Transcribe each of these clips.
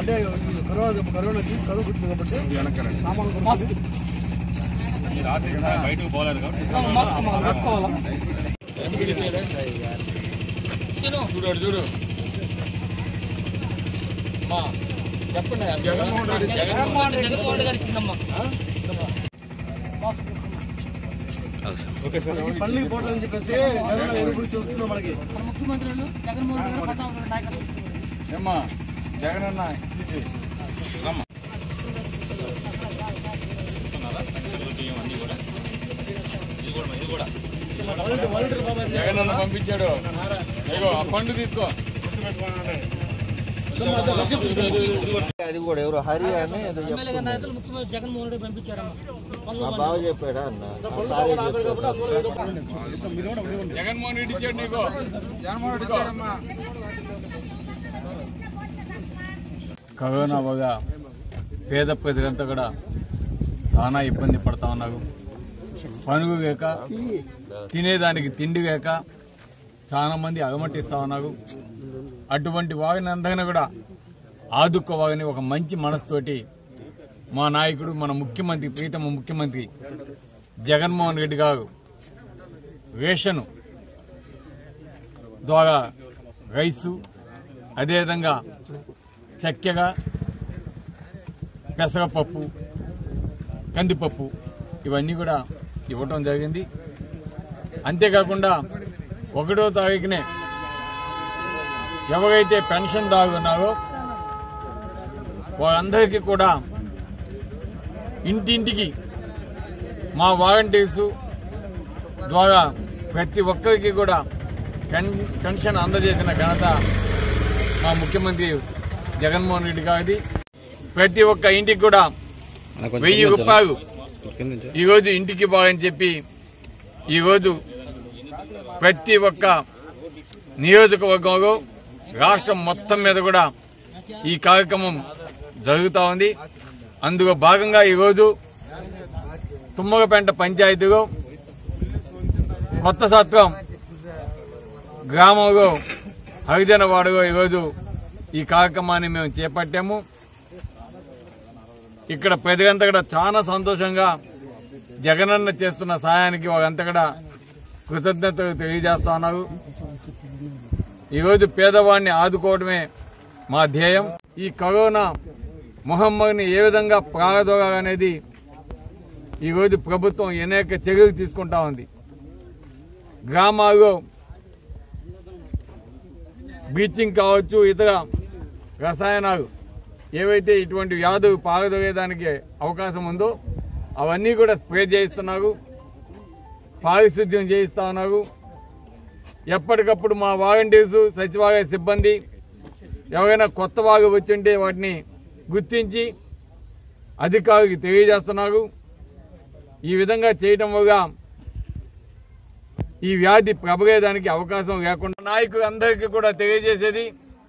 అంటే ఈ కరోనా కరోనాకి కరోనా వచ్చింది కాబట్టి సామాన్లు మాస్క్ మీరు ఆర్టిస్ట్ బయటకు పోలేదు కాబట్టి మాస్క్ వేసుకోవాలా తిను చూడు చూడు అమ్మా, చెప్పండి జగన్మోహన్ రెడ్డి జగన్మోహన్ రెడ్డి గారు ఇచ్చిందమ్మా మాస్క్ పల్లికి పోవడం చెప్పేసి కరోనా ఎదురు చూస్తున్నాం మనకి మన ముఖ్యమంత్రులు జగన్మోహన్ రెడ్డి గారు పట్టాభి నాయకత్వం ఇస్తున్నారు. ఏమ్మా జగన్ అన్న రమ్మ జగన్ అన్న పంపించాడు ఇగో ఆ పండు తీసుకో అది కూడా ఎవరు హరి అని ఏదో చెప్ప- ఎమ్మెల్యే గారి నాయకులు ముఖ్యమంత్రి జగన్మోహన్ రెడ్డి పంపించారమ్మా పనులు మా బావ చెప్పాడా అన్న ఆ సారే చెప్పాడు జగన్మోహన్ రెడ్డి ఇచ్చాడు నీకు కరోనా వల్ల పేద ప్రజలంతా కూడా చాలా ఇబ్బంది పడతా ఉన్నారు పనుగు లేక తినేదానికి తిండి లేక చాలా మంది అగమటిస్తా ఉన్నారు అటువంటి వారిని అందరినీ కూడా ఆదుకోవాలని ఒక మంచి మనసుతోటి మా నాయకుడు మన ముఖ్యమంత్రి ప్రీతమ ముఖ్యమంత్రి జగన్మోహన్ రెడ్డి గారు రేషను ద్వారా రైసు అదేవిధంగా చక్కెర పెసరపప్పు కందిపప్పు ఇవన్నీ కూడా ఇవ్వటం జరిగింది అంతేకాకుండా ఒకటో తారీఖునే ఎవరైతే పెన్షన్ దాగున్నారో వారందరికీ కూడా ఇంటింటికి మా వాలంటీర్సు ద్వారా ప్రతి ఒక్కరికి కూడా పెన్ పెన్షన్ అందజేసిన ఘనత మా ముఖ్యమంత్రి జగన్మోహన్ రెడ్డి గారిది ప్రతి ఒక్క ఇంటికి కూడా వెయ్యి రూపాయలు ఈరోజు ఇంటికి బాగని చెప్పి ఈరోజు ప్రతి ఒక్క నియోజకవర్గంలో రాష్ట్రం మొత్తం మీద కూడా ఈ కార్యక్రమం జరుగుతూ ఉంది అందులో భాగంగా ఈరోజు తుమ్మగపేంట పంచాయతీలో కొత్త సత్రం గ్రామంలో హరిజనవాడలో ఈరోజు ఈ కార్యక్రమాన్ని మేము చేపట్టాము ఇక్కడ ప్రజలంతా కూడా చాలా సంతోషంగా జగనన్న చేస్తున్న సాయానికి వాళ్ళంతా కూడా కృతజ్ఞతలు తెలియజేస్తా ఉన్నారు ఈరోజు పేదవాడిని ఆదుకోవడమే మా ధ్యేయం ఈ కరోనా మొహమ్మద్ని ఏ విధంగా ప్రాగదోగాలనేది ఈరోజు ప్రభుత్వం అనేక చర్యలు తీసుకుంటా ఉంది గ్రామాల్లో బ్లీచింగ్ కావచ్చు ఇతర రసాయనాలు ఏవైతే ఇటువంటి వ్యాధులు పారదోగేదానికి అవకాశం ఉందో అవన్నీ కూడా స్ప్రే చేయిస్తున్నారు పారిశుద్ధ్యం చేయిస్తా ఉన్నారు ఎప్పటికప్పుడు మా వాలంటీర్స్ సచివాలయ సిబ్బంది ఎవరైనా కొత్త వాగు వచ్చింటే వాటిని గుర్తించి అధికారులకు తెలియజేస్తున్నారు ఈ విధంగా చేయటం వల్ల ఈ వ్యాధి ప్రబలేదానికి అవకాశం లేకుండా నాయకులు అందరికీ కూడా తెలియజేసేది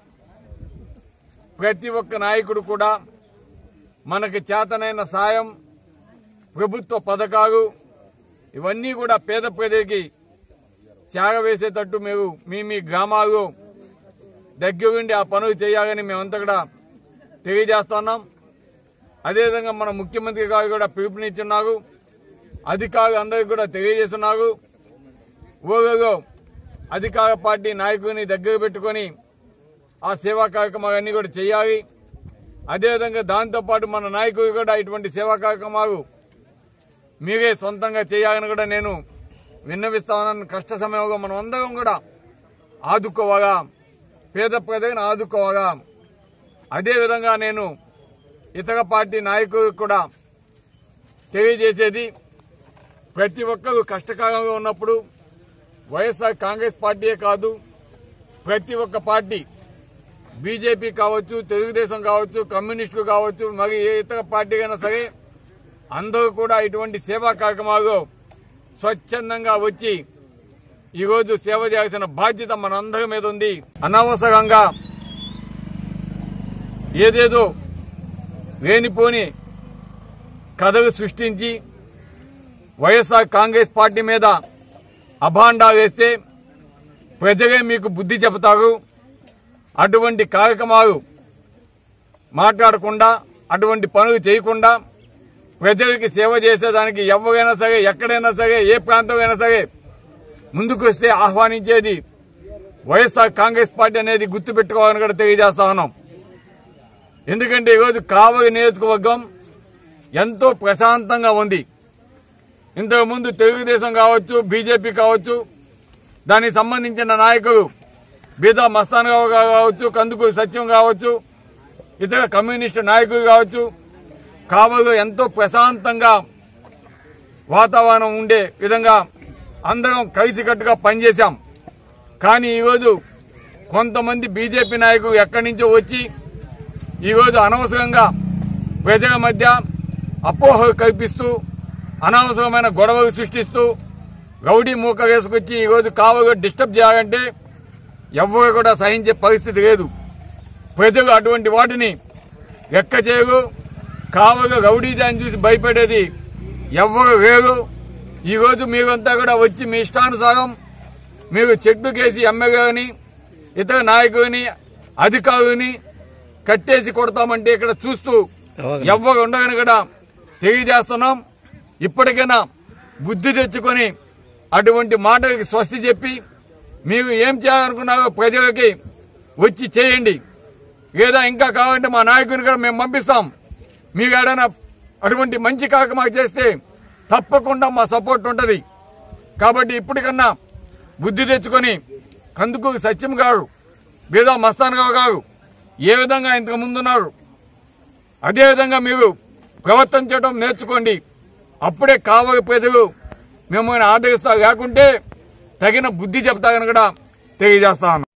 ప్రతి ఒక్క నాయకుడు కూడా మనకి చేతనైన సాయం ప్రభుత్వ పథకాలు ఇవన్నీ కూడా పేద ప్రజలకి చేరవేసేటట్టు మీరు మీ మీ గ్రామాల్లో దగ్గరుండి ఆ పనులు చేయాలని మేమంతా కూడా తెలియజేస్తున్నాం అదేవిధంగా మన ముఖ్యమంత్రి గారు కూడా పిలుపునిచ్చున్నారు అధికారులు అందరికీ కూడా తెలియజేస్తున్నారు ఊళ్ళో అధికార పార్టీ నాయకుని దగ్గర పెట్టుకొని ఆ సేవా కార్యక్రమాలన్నీ కూడా చేయాలి అదేవిధంగా దాంతోపాటు మన నాయకులు కూడా ఇటువంటి సేవా కార్యక్రమాలు మీరే సొంతంగా చేయాలని కూడా నేను విన్నవిస్తా ఉన్నాను కష్ట సమయంలో మనం అందరం కూడా ఆదుకోవాలా పేద ప్రజలను ఆదుకోవాలా అదేవిధంగా నేను ఇతర పార్టీ నాయకులకు కూడా తెలియజేసేది ప్రతి ఒక్కరూ కష్టకాలంలో ఉన్నప్పుడు వైఎస్ఆర్ కాంగ్రెస్ పార్టీయే కాదు ప్రతి ఒక్క పార్టీ బీజేపీ కావచ్చు తెలుగుదేశం కావచ్చు కమ్యూనిస్టులు కావచ్చు మరి ఏ ఇతర పార్టీ అయినా సరే అందరూ కూడా ఇటువంటి సేవా కార్యక్రమాలు స్వచ్ఛందంగా వచ్చి ఈరోజు సేవ చేయాల్సిన బాధ్యత మనందరి మీద ఉంది అనవసరంగా ఏదేదో లేనిపోని కథలు సృష్టించి వైఎస్ఆర్ కాంగ్రెస్ పార్టీ మీద అభాండా వేస్తే ప్రజలే మీకు బుద్ధి చెబుతారు అటువంటి కార్యక్రమాలు మాట్లాడకుండా అటువంటి పనులు చేయకుండా ప్రజలకి సేవ చేసేదానికి ఎవరైనా సరే ఎక్కడైనా సరే ఏ ప్రాంతమైనా సరే ముందుకు వస్తే ఆహ్వానించేది వైఎస్ఆర్ కాంగ్రెస్ పార్టీ అనేది గుర్తుపెట్టుకోవాలని కూడా తెలియజేస్తా ఉన్నాం ఎందుకంటే ఈరోజు కావలి నియోజకవర్గం ఎంతో ప్రశాంతంగా ఉంది ఇంతకుముందు తెలుగుదేశం కావచ్చు బీజేపీ కావచ్చు దానికి సంబంధించిన నాయకులు బీదా మస్తాన్ రావు గారు కావచ్చు కందుకూరి సత్యం కావచ్చు ఇతర కమ్యూనిస్టు నాయకులు కావచ్చు కావలు ఎంతో ప్రశాంతంగా వాతావరణం ఉండే విధంగా అందరం కలిసికట్టుగా పనిచేశాం కానీ ఈరోజు కొంతమంది బీజేపీ నాయకులు ఎక్కడి నుంచో వచ్చి ఈరోజు అనవసరంగా ప్రజల మధ్య అపోహలు కల్పిస్తూ అనవసరమైన గొడవలు సృష్టిస్తూ రౌడీ మూక వేసుకొచ్చి ఈరోజు కావగా డిస్టర్బ్ చేయాలంటే ఎవరు కూడా సహించే పరిస్థితి లేదు ప్రజలు అటువంటి వాటిని ఎక్క చేయరు కావగా రౌడీజాన్ని చూసి భయపడేది ఎవరు వేరు ఈరోజు మీరంతా కూడా వచ్చి మీ ఇష్టానుసారం మీరు చెట్టు కేసి ఎమ్మెల్యేని ఇతర నాయకుని అధికారుని కట్టేసి కొడతామంటే ఇక్కడ చూస్తూ ఎవ్వరు ఉండగని కూడా తెలియజేస్తున్నాం ఇప్పటికైనా బుద్ధి తెచ్చుకొని అటువంటి మాటలకి స్వస్తి చెప్పి మీరు ఏం చేయాలనుకున్నారో ప్రజలకి వచ్చి చేయండి లేదా ఇంకా కావాలంటే మా నాయకుని కూడా మేము పంపిస్తాం మీరు ఏదైనా అటువంటి మంచి కాక మాకు చేస్తే తప్పకుండా మా సపోర్ట్ ఉంటది కాబట్టి ఇప్పటికన్నా బుద్ధి తెచ్చుకొని కందుకు సత్యం గారు బీదా మస్తాన్ రావు గారు ఏ విధంగా ఇంతకు ముందున్నారు అదే విధంగా మీరు ప్రవర్తించడం నేర్చుకోండి అప్పుడే కావలి ప్రజలు మిమ్మల్ని ఆదరిస్తారు లేకుంటే తగిన బుద్ధి చెప్తారని కూడా తెలియజేస్తాను